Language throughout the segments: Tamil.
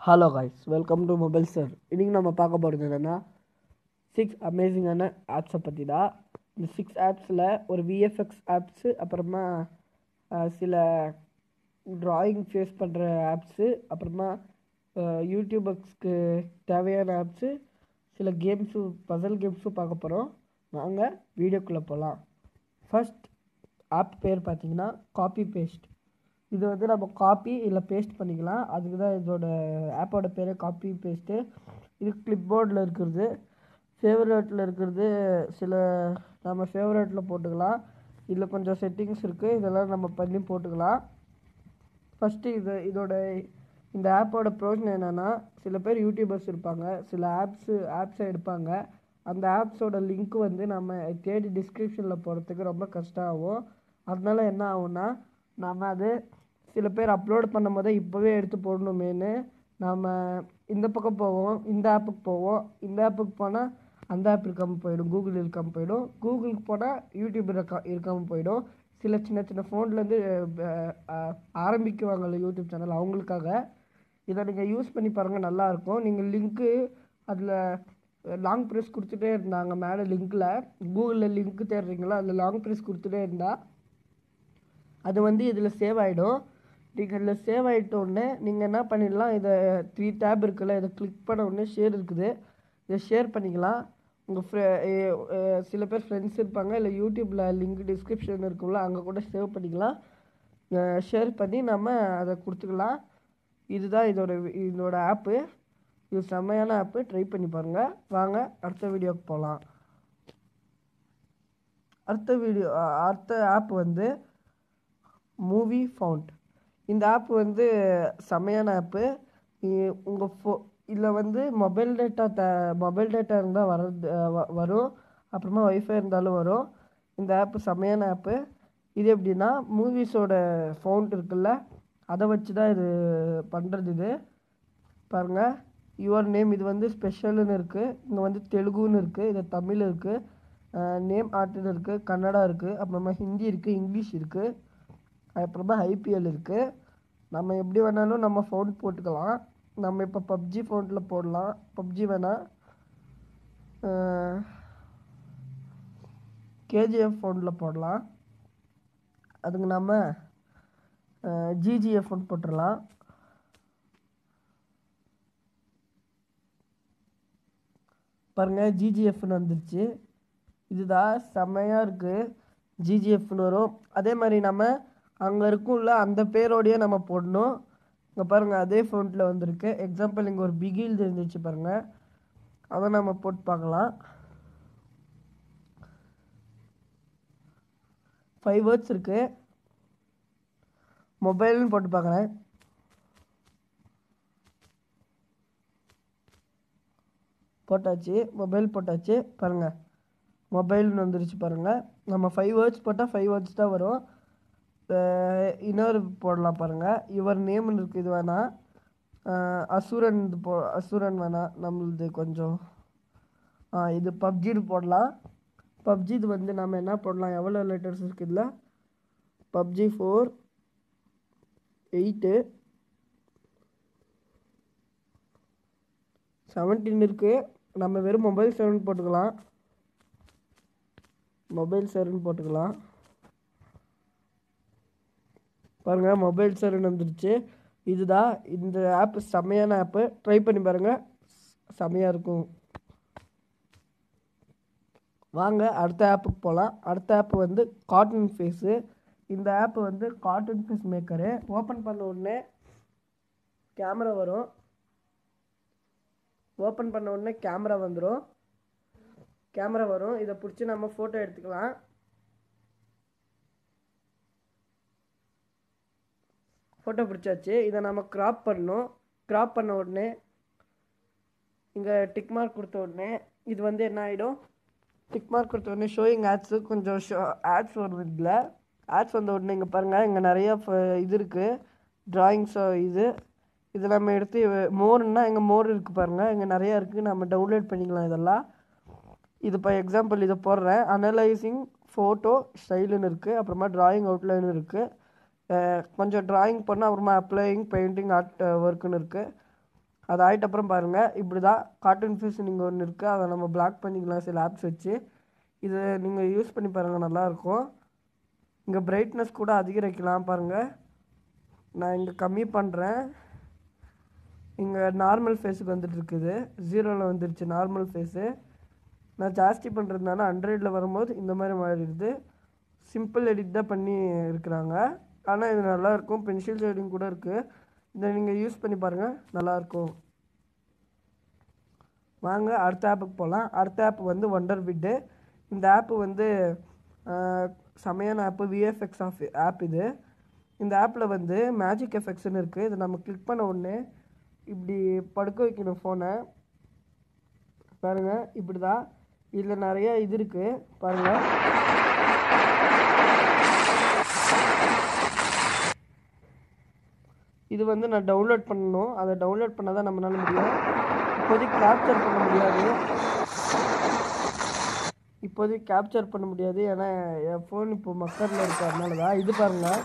hello guys welcome to mobile sir இன்றைக்கி நம்ம பார்க்க போகிறது என்னென்னா சிக்ஸ் அமேசிங்கான ஆப்ஸை பற்றி தான் இந்த சிக்ஸ் ஆப்ஸில் ஒரு விஎஃப்எக்ஸ் ஆப்ஸு அப்புறமா அஹ், சில ட்ராயிங் ஃபேஸ் பண்ணுற ஆப்ஸு அப்புறமா யூடியூபர்ஸ்க்கு தேவையான ஆப்ஸு சில கேம்ஸு பசல் கேம்ஸும் பார்க்க போகிறோம் வாங்க வீடியோக்குள்ளே போகலாம் ஃபர்ஸ்ட் ஆப் பேர் பார்த்தீங்கன்னா காப்பி பேஸ்ட் இது வந்து நம்ம காப்பி இல்லை பேஸ்ட் பண்ணிக்கலாம் அதுக்கு தான் இதோட ஆப்போட பேர் காப்பி பேஸ்ட்டு இது கிளிப்போர்டில் இருக்கிறது ஃபேவரேட்டில் இருக்கிறது சில நம்ம ஃபேவரேட்டில் போட்டுக்கலாம் இதில் கொஞ்சம் செட்டிங்ஸ் இருக்குது இதெல்லாம் நம்ம பண்ணி போட்டுக்கலாம் ஃபஸ்ட்டு இது இதோட இந்த ஆப்போட ப்ரோஜனம் என்னென்னா சில பேர் யூடியூபர்ஸ் இருப்பாங்க சில ஆப்ஸு ஆப்ஸை எடுப்பாங்க அந்த ஆப்ஸோட லிங்க் வந்து நம்ம தேடி டிஸ்கிரிப்ஷனில் போகிறதுக்கு ரொம்ப கஷ்டம் ஆகும் அதனால என்ன ஆகும்னா நம்ம அது சில பேர் அப்லோட் பண்ணும் போதே இப்போவே எடுத்து போடணுமேனு நம்ம இந்த பக்கம் போவோம் இந்த ஆப்புக்கு போவோம் இந்த ஆப்புக்கு போனால் அந்த ஆப் இருக்காமல் போயிடும் கூகுள் இருக்காமல் போயிடும் கூகுளுக்கு போனால் யூடியூப் இருக்கா இருக்காமல் போயிடும் சில சின்ன சின்ன ஃபோன்லேருந்து ஆரம்பிக்குவாங்கல்ல யூடியூப் சேனல் அவங்களுக்காக இதை நீங்கள் யூஸ் பண்ணி பாருங்கள் நல்லாயிருக்கும் நீங்கள் லிங்க்கு அதில் லாங் ப்ரெஸ் கொடுத்துட்டே இருந்தாங்க மேலே லிங்க்கில் கூகுளில் லிங்க் தேடுறீங்களா அதில் லாங் ப்ரெஸ் கொடுத்துட்டே இருந்தால் அது வந்து இதில் சேவ் ஆகிடும் நீங்கள் இதில் சேவ் ஆகிட்ட உடனே நீங்கள் என்ன பண்ணிடலாம் இதை த்ரீ டேப் இருக்குல்ல இதை கிளிக் பண்ண உடனே ஷேர் இருக்குது இதை ஷேர் பண்ணிக்கலாம் உங்கள் ஃப்ரெ சில பேர் ஃப்ரெண்ட்ஸ் இருப்பாங்க இல்லை யூடியூப்பில் லிங்க் டிஸ்கிரிப்ஷன் இருக்கும்ல அங்கே கூட சேவ் பண்ணிக்கலாம் ஷேர் பண்ணி நம்ம அதை கொடுத்துக்கலாம் இதுதான் இதோட வி- இதோட ஆப்பு இது செம்மையான ஆப்பு ட்ரை பண்ணி பாருங்கள் வாங்க அடுத்த வீடியோக்கு போகலாம் அடுத்த வீடியோ அடுத்த ஆப் வந்து மூவி ஃபவுண்ட் இந்த ஆப் வந்து செமையான ஆப்பு உங்கள் ஃபோ இதில் வந்து mobile data the mobile data இருந்தால் வர்றது அஹ் வ- வரும் அப்புறமா ஒய்ஃபை இருந்தாலும் வரும் இந்த ஆப்பு செமையான ஆப்பு இது எப்படின்னா மூவிஸோட ஃபவுண்ட் இருக்குல்ல அதை வச்சு தான் இது பண்ணுறது இது பாருங்கள் யுவர் நேம் இது வந்து ஸ்பெஷல்னு இருக்குது இங்கே வந்து தெலுங்குன்னு இருக்குது இது தமிழ் இருக்குது நேம் ஆர்ட்னு இருக்குது கன்னடா இருக்குது அப்புறமா ஹிந்தி இருக்குது இங்கிலீஷ் இருக்குது அப்புறமா ஐபிஎல் இருக்குது நம்ம எப்படி வேணாலும் நம்ம ஃபோன் போட்டுக்கலாம் நம்ம இப்போ பப்ஜி ஃபோனில் போடலாம் பப்ஜி வேணால் கேஜிஎஃப் ஃபோனில் போடலாம் அதுக்கு நம்ம ஜிஜிஎஃப் ஃபோன் போட்டுடலாம் பாருங்க ஜிஜிஎஃப்னு வந்துருச்சு இதுதான் செம்மையாக இருக்குது ஜிஜிஎஃப்னு வரும் அதே மாதிரி நம்ம அங்கே இருக்கும்ல அந்த பேரோடையே நம்ம போடணும் இங்கே பாருங்கள் அதே ஃபோனில் வந்திருக்கு எக்ஸாம்பிள் இங்கே ஒரு பிகில் இருந்துச்சு பாருங்கள் அதை நம்ம போட்டு பார்க்கலாம் ஃபைவ் வேர்ட்ஸ் இருக்குது மொபைல்னு போட்டு பார்க்குறேன் போட்டாச்சு மொபைல் போட்டாச்சு பாருங்கள் மொபைல்னு வந்துருச்சு பாருங்கள் நம்ம ஃபைவ் வேர்ட்ஸ் போட்டால் ஃபைவ் வேர்ட்ஸ் தான் வரும் அஹ் இன்னொரு போடலாம் பாருங்கள் யுவர் நேம்னு இருக்குது இது வேணாம் அஹ் அசுரன் இது போ அசுரன் வேணாம் நம்மளுது கொஞ்சம் ஆ இது பப்ஜின்னு போடலாம் பப்ஜி இது வந்து நம்ம என்ன போடலாம் எவ்வளோ லெட்டர்ஸ் இருக்குது இதில் பப்ஜி ஃபோர் எயிட்டு செவன்டீன் இருக்குது நம்ம வெறும் மொபைல் செவன் போட்டுக்கலாம் மொபைல் செவன் போட்டுக்கலாம் பாருங்கள் மொபைல் செவன் வந்துருச்சு இதுதான் இந்த ஆப் செம்மையான ஆப்பு ட்ரை பண்ணி பாருங்கள் செம்மையாக இருக்கும் வாங்க அடுத்த ஆப்புக்கு போகலாம் அடுத்த ஆப் வந்து காட்டன் ஃபேஸு இந்த ஆப் வந்து காட்டன் ஃபேஸ் மேக்கரு ஓப்பன் பண்ண உடனே கேமரா வரும் ஓப்பன் பண்ண உடனே கேமரா வந்துடும் கேமரா வரும் இதை பிடிச்சி நம்ம ஃபோட்டோ எடுத்துக்கலாம் ஃபோட்டோ பிடிச்சாச்சு இதை நம்ம கிராப் பண்ணணும் கிராப் பண்ண உடனே இங்கே டிக் மார்க் கொடுத்த உடனே இது வந்து என்ன ஆகிடும் டிக் மார்க் கொடுத்த உடனே ஷோயிங் ஆட்ஸு கொஞ்சம் ஷோ ஆட்ஸ் வரும் இதில் ஆட்ஸ் வந்த உடனே இங்கே பாருங்கள் இங்கே நிறைய ஃப- இது இருக்குது ட்ராயிங்ஸ் இது இது நம்ம எடுத்து மோர்னா இங்கே மோர் இருக்குது பாருங்கள் இங்கே நிறையா இருக்குது நம்ம டவுன்லோட் பண்ணிக்கலாம் இதெல்லாம் இது இப்போ எக்ஸாம்பிள் இதை போடுறேன் அனலைசிங் ஃபோட்டோ ஸ்டைலுன்னு இருக்குது அப்புறமா டிராயிங் அவுட்லைன் இருக்குது கொஞ்சம் டிராயிங் பண்ணால் அப்புறமா அப்ளையிங் பெயிண்டிங் ஆர்ட் ஒர்க்குன்னு இருக்குது அது ஆகிட்ட அப்புறம் பாருங்கள் இப்படி தான் கார்ட்டூன் ஃபேஸ் நீங்கள் ஒன்று இருக்குது அதை நம்ம பிளாக் பண்ணிக்கலாம் சில ஆப்ஸ் வச்சு இது நீங்கள் யூஸ் பண்ணி பாருங்கள் நல்லாயிருக்கும் இங்கே பிரைட்னஸ் கூட அதிகரிக்கலாம் பாருங்கள் நான் இங்கே கம்மி பண்ணுறேன் இங்கே நார்மல் ஃபேஸுக்கு வந்துட்டு இருக்குது ஜீரோவில் வந்துருச்சு நார்மல் ஃபேஸு நான் ஜாஸ்தி பண்ணுறதுனால ஹண்ட்ரடில் வரும்போது இந்த மாதிரி மாறிடுது சிம்பிள் எடிட் தான் பண்ணி இருக்கிறாங்க ஆனால் இது நல்லாயிருக்கும் பென்சில் ஷேடிங் கூட இருக்குது இதை நீங்கள் யூஸ் பண்ணி பாருங்கள் நல்லாயிருக்கும் வாங்க அடுத்த ஆப்புக்கு போகலாம் அடுத்த ஆப் வந்து ஒண்டர் பிட்டு இந்த ஆப்பு வந்து ஆஹ், செமையான ஆப்பு விஎஃப்எக்ஸ் ஆஃப் ஆப் இது இந்த ஆப்பில் வந்து மேஜிக் எஃபெக்ட்ஸ்னு இருக்குது இதை நம்ம கிளிக் பண்ண உடனே இப்படி படுக்க வைக்கணும் ஃபோனை பாருங்கள் இப்படி தான் இதில் நிறைய இது இருக்குது பாருங்கள் இது வந்து நான் டவுன்லோட் பண்ணணும் அதை டவுன்லோட் பண்ணால் தான் நம்மளால முடியும் இப்போதைக்கு கேப்சர் பண்ண முடியாது இப்போதைக்கு கேப்சர் பண்ண முடியாது ஏன்னா என் ஃபோன் இப்போ மக்கரில் இருக்கு அதனால தான் இது பாருங்கள்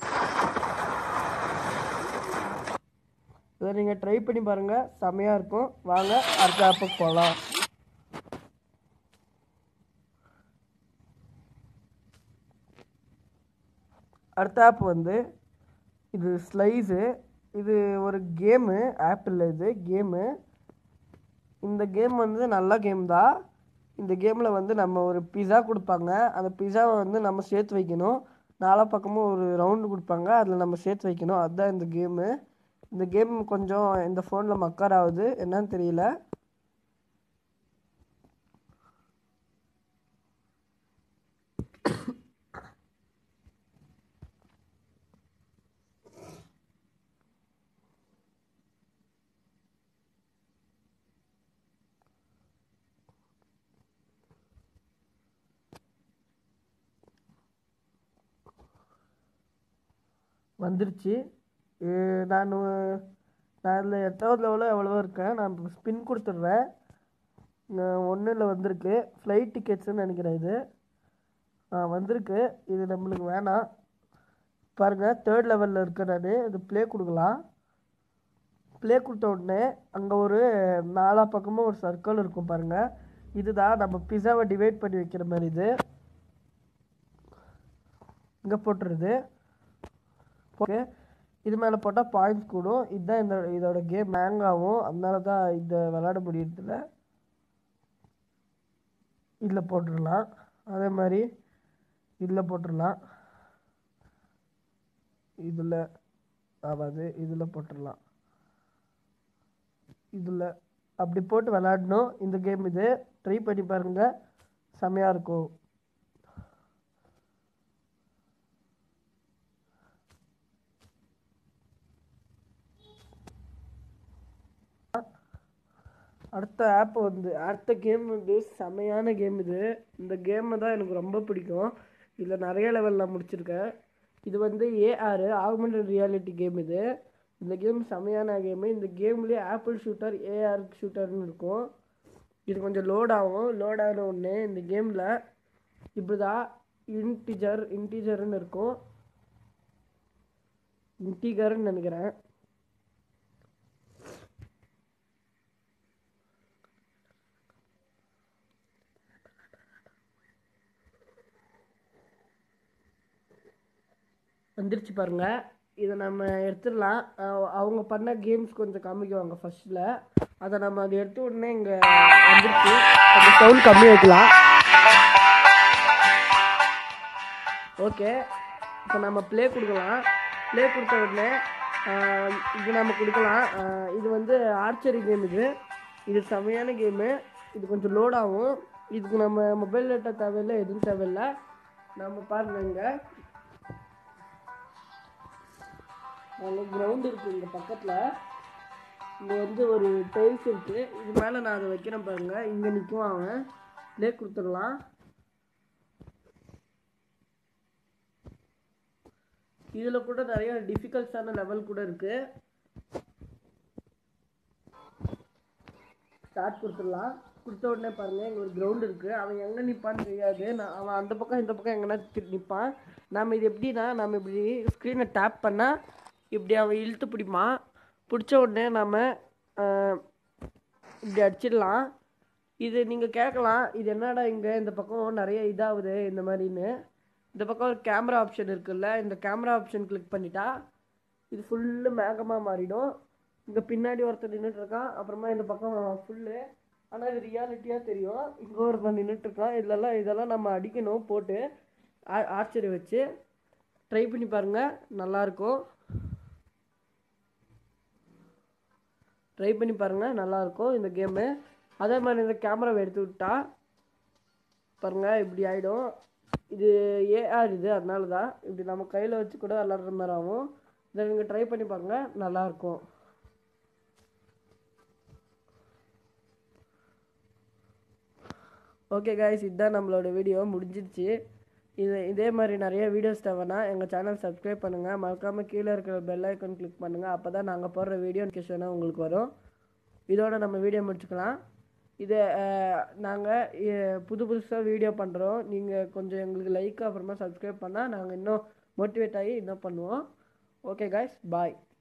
இதை நீங்கள் ட்ரை பண்ணி பாருங்கள் செமையாக இருக்கும் வாங்க அடுத்த ஆப்புக்கு போகலாம் அடுத்த ஆப் வந்து இது ஸ்லைஸு இது ஒரு கேமு ஆப்பிள் இது கேமு இந்த கேம் வந்து நல்ல கேம் தான் இந்த கேமில் வந்து நம்ம ஒரு பிஸா கொடுப்பாங்க அந்த பிஸாவை வந்து நம்ம சேர்த்து வைக்கணும் நாலா பக்கமும் ஒரு ரவுண்டு கொடுப்பாங்க அதில் நம்ம சேர்த்து வைக்கணும் அதுதான் இந்த கேமு இந்த கேம் கொஞ்சம் இந்த ஃபோனில் மக்கர் ஆகுது என்னன்னு தெரியல வந்துருச்சு அஹ் நான் நான் இதில் எட்டாவது லெவலோ எவ்வளவோ இருக்கேன் நான் ஸ்பின் கொடுத்துட்றேன் ஒன்றில் வந்திருக்கு ஃப்ளைட் டிக்கெட்ஸ்னு நினைக்கிறேன் இது ஆ வந்திருக்கு இது நம்மளுக்கு வேணாம் பாருங்கள் தேர்ட் லெவலில் இருக்கேன் நான் இது ப்ளே கொடுக்கலாம் ப்ளே கொடுத்த உடனே அங்கே ஒரு நாலா பக்கமும் ஒரு சர்க்கிள் இருக்கும் பாருங்கள் இதுதான் நம்ம பிஸாவை டிவைட் பண்ணி வைக்கிற மாதிரி இது இங்கே போட்டுருது ஓகே இது மேலே போட்டால் பாயிண்ட்ஸ் கூடும் இதுதான் இந்த இதோட கேம் ஹேங் ஆகும் அதனால தான் இதை விளாட முடியறதில்ல இதில் போட்டுடலாம் அதே மாதிரி இதில் போட்டுடலாம் இதில் ஆகாது இதில் போட்டுடலாம் இதில் அப்படி போட்டு விளாடணும் இந்த கேம் இது ட்ரை பண்ணி பாருங்கள் செமையாக இருக்கும் அடுத்த ஆப் வந்து அடுத்த கேம் வந்து செமையான கேம் இது இந்த கேமை தான் எனக்கு ரொம்ப பிடிக்கும் இதில் நிறைய லெவல் நான் முடிச்சிருக்கேன் இது வந்து ஏஆர் ஆகுமெண்டட் ரியாலிட்டி கேம் இது இந்த கேம் செமையான கேமு இந்த கேம்லேயே ஆப்பிள் ஷூட்டர் ஏஆர் ஷூட்டர்னு இருக்கும் இது கொஞ்சம் லோட் ஆகும் லோட் ஆகின உடனே இந்த கேமில் இப்படி தான் இன்டிஜர் இன்டிஜர்னு இருக்கும் இன்டிகர்னு நினைக்கிறேன் வந்துருச்சு பாருங்க இதை நம்ம எடுத்துடலாம் அஹ் அவங்க பண்ண கேம்ஸ் கொஞ்சம் காமிக்குவாங்க ஃபர்ஸ்ட்ல அதை நம்ம அதை எடுத்த உடனே இங்கே வந்துருச்சு அந்த சவுண்ட் கம்மி வைக்கலாம் ஓகே இப்போ நம்ம ப்ளே கொடுக்கலாம் ப்ளே கொடுத்த உடனே ஆஹ் இது நம்ம கொடுக்கலாம் ஆஹ் இது வந்து ஆர்ச்சரி கேம் இது இது செமையான கேமு இது கொஞ்சம் லோட் ஆகும் இதுக்கு நம்ம மொபைல் டேட்டா தேவையில்லை எதுவும் தேவையில்லை நம்ம பாருங்க இங்கே நல்ல கிரவுண்ட் இருக்குது இங்கே பக்கத்தில் இங்கே வந்து ஒரு டைல்ஸ் இருக்குது இது மேலே நான் அதை வைக்கிறேன் பாருங்க இங்கே நிற்கும் அவன் ப்ளே கொடுத்துடலாம் இதில் கூட நிறைய டிஃபிகல்ட்ஸான லெவல் கூட இருக்குது ஸ்டார்ட் கொடுத்துடலாம் கொடுத்த உடனே பாருங்கள் இங்கே ஒரு கிரவுண்ட் இருக்குது அவன் எங்கே நிற்பான்னு தெரியாது நான் அவன் அந்த பக்கம் இந்த பக்கம் எங்கன்னா நிற்பான் நம்ம இது எப்படின்னா நம்ம இப்படி ஸ்க்ரீனை டேப் பண்ணால் இப்படி அவன் இழுத்து பிடிப்பான் பிடிச்ச உடனே நம்ம அஹ், இப்படி அடிச்சிடலாம் இது நீங்கள் கேட்கலாம் இது என்னடா இங்கே இந்த பக்கம் நிறைய இதாகுது இந்த மாதிரின்னு இந்த பக்கம் ஒரு கேமரா ஆப்ஷன் இருக்குல்ல இந்த கேமரா ஆப்ஷன் கிளிக் பண்ணிட்டா இது ஃபுல்லு மேகமாக மாறிடும் இங்கே பின்னாடி ஒருத்தர் நின்றுட்டு இருக்கான் அப்புறமா இந்த பக்கம் ஃபுல்லு ஆனால் இது ரியாலிட்டியாக தெரியும் இங்கே ஒருத்தன் நின்றுட்டு இருக்கான் இதெல்லாம் இதெல்லாம் நம்ம அடிக்கணும் போட்டு ஆ- ஆர்ச்சரி வச்சு ட்ரை பண்ணி பாருங்கள் நல்லாயிருக்கும் ட்ரை பண்ணி பாருங்கள் நல்லாயிருக்கும் இந்த கேமு அதே மாதிரி இந்த கேமராவை எடுத்து விட்டா பாருங்கள் இப்படி ஆகிடும் இது ஏஆர் இது அதனால தான் இப்படி நம்ம கையில் வச்சு கூட விளாட்ற மாதிரி ஆகும் இதை நீங்கள் ட்ரை பண்ணி பாருங்கள் நல்லாயிருக்கும் ஓகே காய்ஸ் இதுதான் நம்மளோட வீடியோ முடிஞ்சிருச்சு இது இதே மாதிரி நிறைய வீடியோஸ் தேவைன்னா எங்கள் சேனல் சப்ஸ்கிரைப் பண்ணுங்கள் மறக்காமல் கீழே இருக்கிற பெல் ஐக்கான் கிளிக் பண்ணுங்கள் அப்போ தான் நாங்கள் போடுற வீடியோ நோட்டிஃபிகேஷனாக உங்களுக்கு வரும் இதோட நம்ம வீடியோ முடிச்சுக்கலாம் இது நாங்கள் புது புதுசாக வீடியோ பண்ணுறோம் நீங்கள் கொஞ்சம் எங்களுக்கு லைக் அப்புறமா சப்ஸ்கிரைப் பண்ணால் நாங்கள் இன்னும் மோட்டிவேட் ஆகி இன்னும் பண்ணுவோம் ஓகே காய்ஸ் பாய்